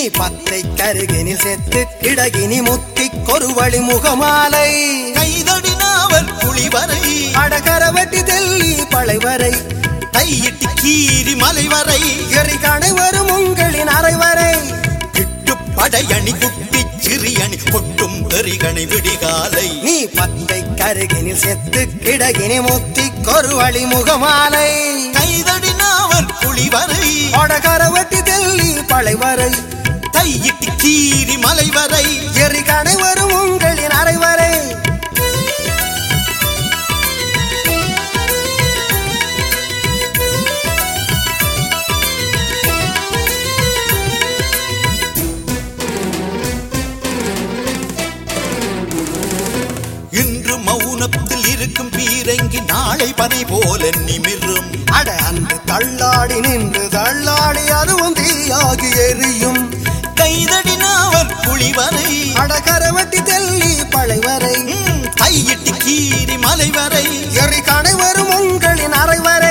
பத்தை கருகினில் செத்து கிடகினி முத்தி கொருவழி முகமாலை கைதடினாவர் புலிவரை அடகரவட்டி தெல்லி பழைவரை கையிட்டு கீரி மலைவரை எரி கணைவரும் உங்களின் அறைவரை கிட்டு படையணி குட்டி சிறியணி கொட்டும் எறிகணை விடிகாலை நீ பத்தை கருகினில் செத்து கிடகினி முத்தி கொருவழி முகமாலை கைதடினாவர் புலிவரை அடகரவட்டி தெல்லி பழைவரை கையிட்டு கீரி மலைவரை எரி கணைவரும் உங்களின் அறைவரை இன்று மௌனத்தில் இருக்கும் பீரங்கி நாளை பனை போல நிமிரும் அட அன்று தள்ளாடி நின்று தள்ளாடி அதுவும் தீயாகி எரியும் கைதடினாவர் புலிவரை அடகரவட்டி தெல்லி பழைவரை ம், கையிட்டு கீரி மலைவரை எரி கணைவரும் உங்களின் அறைவரை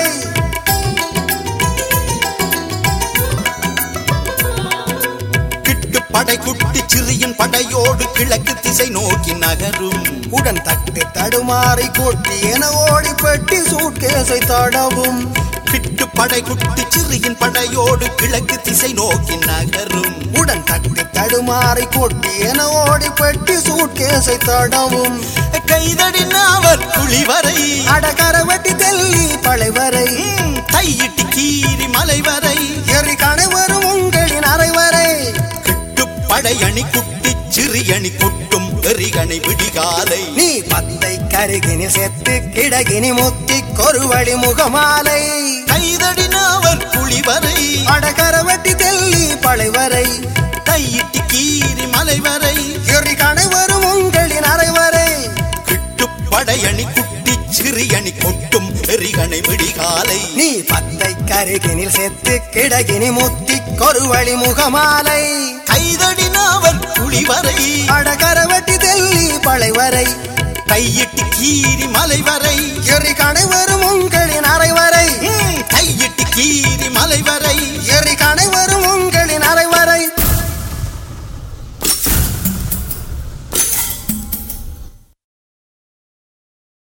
கிட்டு படை குட்டி சிறியன் படையோடு கிழக்கு திசை நோக்கி நகரும் உடன் தட்டு தடுமாறி கொட்டி என ஓடி பெட்டி சூட்கேசை தடவும் கிட்டு படை குட்டி சிறியன் படையோடு கிழக்கு திசை நோக்கி நகரும் உடன் தட்டு தடுமாறி கொட்டி என ஓடி பெட்டி சூட்கேசை தடவும் கைதடினாவர் புலிவரை அடகரவட்டி தெல்லி பழைவரை ம், கையிட்டு கீரி மலைவரை எரி கணைவரும் உங்களின் அறைவரை கிட்டு படையணி குட்டி சிறியணி கொட்டும் எறிகணை விடிகாலை நீ பத்தை கருகினி செத்து கிடகினி முத்தி கொருவழி முகமாலை கைதடினாவர் புலிவரை அடகரவட்டி தெல்லி பழைவரை கையிட்டு கீரி மலைவரை எரி கணைவரும் உங்களின் அறைவரை கிட்டு படையணி குட்டி சிறியணி கொட்டும் எறிகணை விடிகாலை நீ பத்தை கருகினில் செத்து கிடகினி முத்தி கொருவழி முகமாலை கைதடினாவர் புலிவரை அடகரவட்டி தெல்லி பழைவரை கையிட்டு கீரி மலைவரை எரி கணைவரும் உங்களின் அறைவரை ம்,